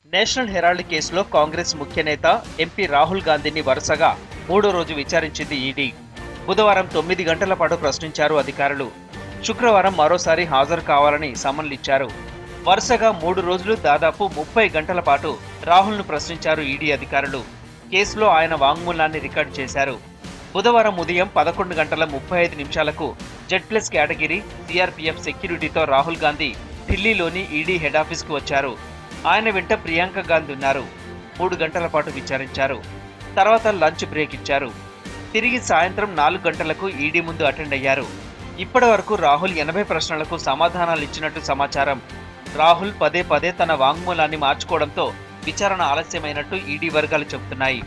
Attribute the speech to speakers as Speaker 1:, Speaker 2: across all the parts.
Speaker 1: national Herald కేసులో కాంగ్రెస్ ముఖ్య నేత ఎంపీ రాహుల్ గాంధీని వరుసగా మూడో రోజు విచారించింది ఈడీ బుధవారం తొమ్మిది గంటల పాటు ప్రశ్నించారు అధికారులు శుక్రవారం మరోసారి హాజరు కావాలని సమన్లిచ్చారు వరుసగా మూడు రోజులు దాదాపు ముప్పై గంటల పాటు రాహుల్ను ప్రశ్నించారు ఈడీ అధికారులు కేసులో ఆయన వాంగ్మూలాన్ని రికార్డు చేశారు బుధవారం ఉదయం పదకొండు గంటల ముప్పై ఐదు నిమిషాలకు జెడ్ ప్లస్ కేటగిరీ సిఆర్పీఎఫ్ సెక్యూరిటీతో రాహుల్ గాంధీ ఢిల్లీలోని ఈడీ హెడ్ ఆఫీస్కు వచ్చారు ఆయన వెంట ప్రియాంక గాంధీ ఉన్నారు మూడు గంటల పాటు విచారించారు తర్వాత లంచ్ బ్రేక్ ఇచ్చారు తిరిగి సాయంత్రం నాలుగు గంటలకు ఈడీ ముందు అటెండ్ అయ్యారు ఇప్పటి వరకు రాహుల్ ఎనభై ప్రశ్నలకు సమాధానాలు ఇచ్చినట్టు సమాచారం రాహుల్ పదే పదే తన వాంగ్మూలాన్ని మార్చుకోవడంతో విచారణ ఆలస్యమైనట్టు ఈడీ వర్గాలు చెబుతున్నాయి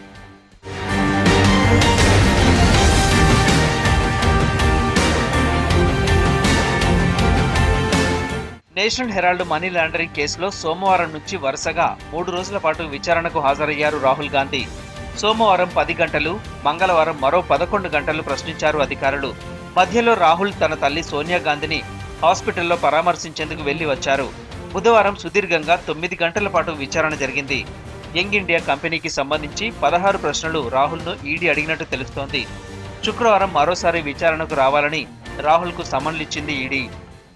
Speaker 1: నేషనల్ హెరాల్డ్ మనీ లాండరింగ్ కేసులో సోమవారం నుంచి వరుసగా మూడు రోజుల పాటు విచారణకు హాజరయ్యారు రాహుల్ గాంధీ సోమవారం పది గంటలు మంగళవారం మరో పదకొండు గంటలు ప్రశ్నించారు అధికారులు మధ్యలో రాహుల్ తన తల్లి సోనియా గాంధీని హాస్పిటల్లో పరామర్శించేందుకు వెళ్లి వచ్చారు బుధవారం సుదీర్ఘంగా తొమ్మిది గంటల పాటు విచారణ జరిగింది యంగ్ ఇండియా కంపెనీకి సంబంధించి పదహారు ప్రశ్నలు రాహుల్ను ఈడీ అడిగినట్టు తెలుస్తోంది శుక్రవారం మరోసారి విచారణకు రావాలని రాహుల్కు సమన్లిచ్చింది ఈడీ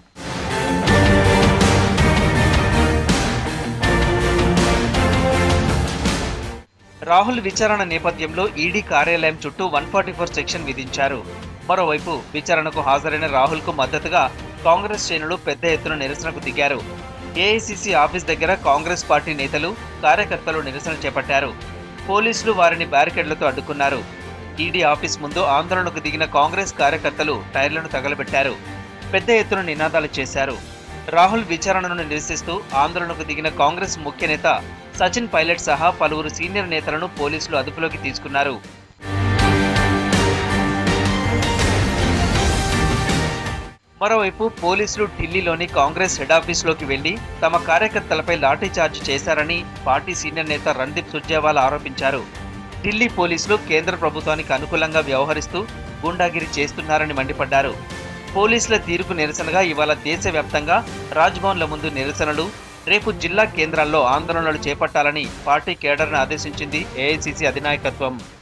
Speaker 1: రాహుల్ విచారణ నేపథ్యంలో ఈడీ కార్యాలయం చుట్టూ వన్ ఫార్టీ ఫోర్ సెక్షన్ విధించారు మరోవైపు విచారణకు హాజరైన రాహుల్ కు మద్దతుగా కాంగ్రెస్ శ్రేణులు పెద్ద ఎత్తున నిరసనకు దిగారు ఏఐసిసి ఆఫీస్ దగ్గర కాంగ్రెస్ పార్టీ నేతలు కార్యకర్తలు నిరసన చేపట్టారు పోలీసులు వారిని బ్యారికేడ్లతో అడ్డుకున్నారు ఈడీ ఆఫీస్ ముందు ఆందోళనకు దిగిన కాంగ్రెస్ కార్యకర్తలు టైర్లను తగలబెట్టారు పెద్ద ఎత్తున నినాదాలు చేశారు రాహుల్ విచారణను నిరసిస్తూ ఆందోళనకు దిగిన కాంగ్రెస్ ముఖ్య నేత సచిన్ పైలట్ సహా పలువురు సీనియర్ నేతలను పోలీసులు అదుపులోకి తీసుకున్నారు మరోవైపు పోలీసులు ఢిల్లీలోని కాంగ్రెస్ హెడ్ ఆఫీసులోకి వెళ్లి తమ కార్యకర్తలపై లాఠీచార్జ్ చేశారని పార్టీ సీనియర్ నేత రణదీప్ సుర్జేవాలా ఆరోపించారు ఢిల్లీ పోలీసులు కేంద్ర ప్రభుత్వానికి అనుకూలంగా వ్యవహరిస్తూ గూండాగిరి చేస్తున్నారని మండిపడ్డారు పోలీసుల తీరుకు నిరసనగా ఇవాళ దేశవ్యాప్తంగా రాజ్భవన్ల ముందు నిరసనలు రేపు జిల్లా కేంద్రాల్లో ఆందోళనలు చేపట్టాలని పార్టీ కేడర్ను ఆదేశించింది ఏఐసిసి అధినాయకత్వం